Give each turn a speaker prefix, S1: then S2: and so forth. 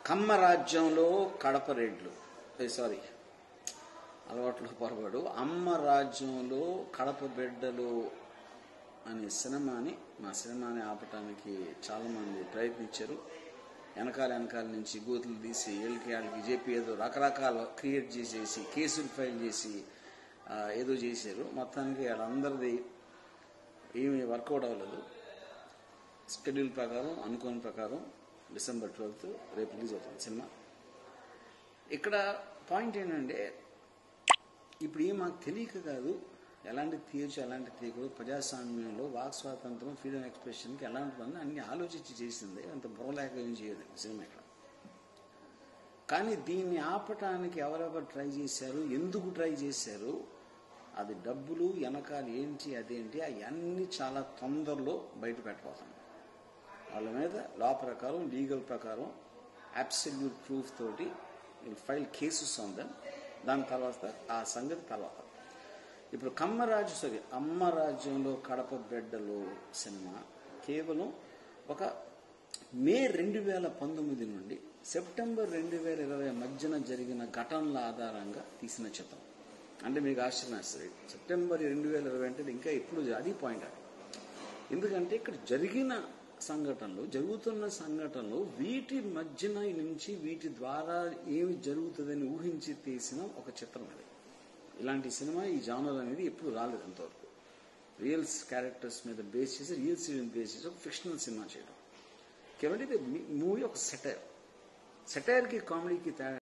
S1: కమ్మ రాజ్యంలో కడప రెడ్లు సారీ అలవాట్లో పొరపాటు అమ్మ రాజ్యంలో కడప బిడ్డలు అనే సినిమాని మా సినిమాని ఆపటానికి చాలామంది ప్రయత్నించారు వెనకాల వెనకాల నుంచి గోతులు తీసి ఏళ్ళకి వాళ్ళకి చెప్పి ఏదో రకరకాల క్రియేట్ చేసేసి కేసులు ఫైల్ చేసి ఆ, ఏదో చేశారు మొత్తానికి వాళ్ళందరిది ఏమీ వర్కౌట్ అవ్వలేదు షెడ్యూల్ ప్రకారం అనుకోని ప్రకారం డిసెంబర్ ట్వెల్త్ రేపు రిలీజ్ అవుతుంది సినిమా ఇక్కడ పాయింట్ ఏంటంటే ఇప్పుడు ఏం మాకు తెలియక కాదు ఎలాంటి తీయచ్చు ఎలాంటి తీయకూడదు ప్రజాస్వామ్యంలో వాక్ స్వాతంత్రం ఫ్రీడమ్ ఎక్స్ప్రెషన్కి ఎలాంటి పని అన్ని ఆలోచించి చేసింది అంత బుర్రలేక ఏం చేయదు సినిమా ఇక్కడ కానీ దీన్ని ఆపటానికి ఎవరెవరు ట్రై చేశారు ఎందుకు ట్రై చేశారు అది డబ్బులు వెనకాల ఏంటి అదేంటి అవన్నీ చాలా తొందరలో బయట పెట్టబోతాం వాళ్ళ మీద లా ప్రకారం లీగల్ ప్రకారం అబ్సల్యూట్ ప్రూఫ్ తోటి will file cases on them దాని తర్వాత ఆ సంగతి తర్వాత ఇప్పుడు కమ్మరాజు సారీ అమ్మ రాజ్యంలో కడప బిడ్డలు సినిమా కేవలం ఒక మే రెండు వేల పంతొమ్మిది నుండి సెప్టెంబర్ రెండు వేల ఇరవై మధ్యన జరిగిన ఘటనల ఆధారంగా తీసిన చిత్రం అంటే మీకు ఆశ్చర్యం వేస్తుంది సెప్టెంబర్ రెండు వేల ఇరవై అంటే ఇంకా ఎప్పుడు అది పాయింట్ అది ఎందుకంటే ఇక్కడ జరిగిన సంఘటనలు జరుగుతున్న సంఘటనలు వీటి మధ్యన నుంచి వీటి ద్వారా ఏమి జరుగుతుందని ఊహించి తీసిన ఒక చిత్రం అది ఇలాంటి సినిమా ఈ జానర్ అనేది ఎప్పుడు రాలేదు అంతవరకు రియల్స్ క్యారెక్టర్స్ మీద బేస్ చేసి రియల్ సీరియల్ బేస్ చేసి ఒక ఫిక్షనల్ సినిమా చేయడం కేవలం ఇది మూవీ ఒక సెటైర్ సెటైర్కి కామెడీకి తేడా